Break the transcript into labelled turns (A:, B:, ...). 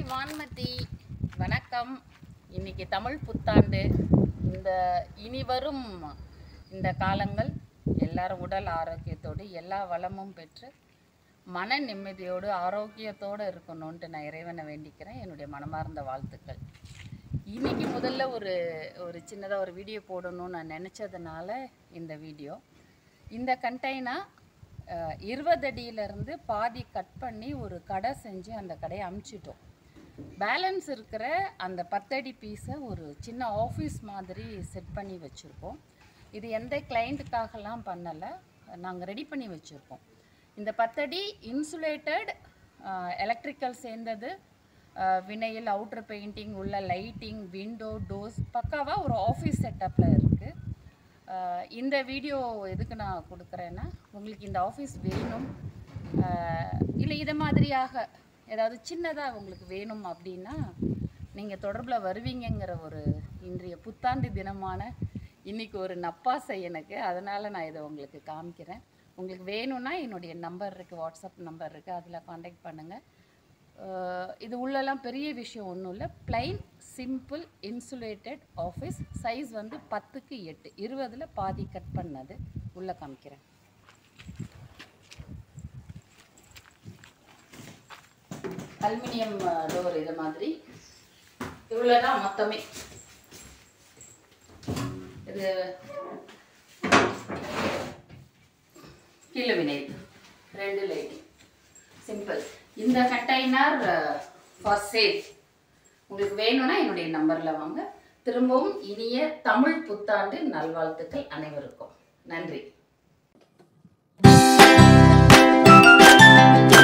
A: வான்மதி வணக்கம் இன்னைக்கு தமிழ் புத்தாண்டு இந்த இனி வரும் இந்த காலங்கள் எல்லாரும் உடல் ஆரோக்கியத்தோடு எல்லா வளமும் பெற்று மன நிம்மதியோடு ஆரோக்கியத்தோடு இருக்கணும்ன்ட்டு நான் இறைவனை வேண்டிக்கிறேன் என்னுடைய மனமார்ந்த வாழ்த்துக்கள் இன்னைக்கு முதல்ல ஒரு ஒரு சின்னதாக ஒரு வீடியோ போடணும்னு நான் நினச்சதுனால இந்த வீடியோ இந்த கண்டெய்னர் இருபது அடியிலேருந்து பாதி கட் பண்ணி ஒரு கடை செஞ்சு அந்த கடையை அமுச்சிட்டோம் பேலன்ஸ் இருக்கிற அந்த பத்தடி பீஸை ஒரு சின்ன ஆஃபீஸ் மாதிரி செட் பண்ணி வச்சுருக்கோம் இது எந்த கிளைண்ட்டுக்காகலாம் பண்ணலை நாங்கள் ரெடி பண்ணி வச்சுருக்கோம் இந்த பத்தடி இன்சுலேட்டட் எலக்ட்ரிக்கல் சேர்ந்தது வினையில் அவுட்டர் பெயிண்டிங் உள்ள லைட்டிங் விண்டோ டோர்ஸ் பக்காவாக ஒரு ஆஃபீஸ் செட்டப்பில் இருக்குது இந்த வீடியோ எதுக்கு நான் கொடுக்குறேன்னா உங்களுக்கு இந்த ஆஃபீஸ் வேணும் இல்லை இதை மாதிரியாக ஏதாவது சின்னதாக உங்களுக்கு வேணும் அப்படின்னா நீங்கள் தொடர்பில் வருவீங்கங்கிற ஒரு இன்றைய புத்தாண்டு தினமான இன்னைக்கு ஒரு நப்பாசை எனக்கு அதனால் நான் இதை உங்களுக்கு காமிக்கிறேன் உங்களுக்கு வேணும்னா என்னுடைய நம்பர் இருக்குது வாட்ஸ்அப் நம்பர் இருக்குது அதில் காண்டாக்ட் பண்ணுங்கள் அஹ் இது உள்ளெல்லாம் பெரிய விஷயம் ஒன்றும் இல்லை plain simple insulated office size வந்து பத்துக்கு எட்டு இருபதில் பாதி கட் பண்ணது உள்ளே காமிக்கிறேன் அலுமினியம் டோர் இது மாதிரி இவ்வளோ தான் மொத்தமே இது கீழே வினைல் ரெண்டு லைட்டிங் சிம்பிள் இந்த கண்டெய்னர் ஃபார் சேல் உங்களுக்கு வேணும்னா என்னுடைய நம்பரில் வாங்க திரும்பவும் இனிய தமிழ் புத்தாண்டு நல்வாழ்த்துக்கள் அனைவருக்கும் நன்றி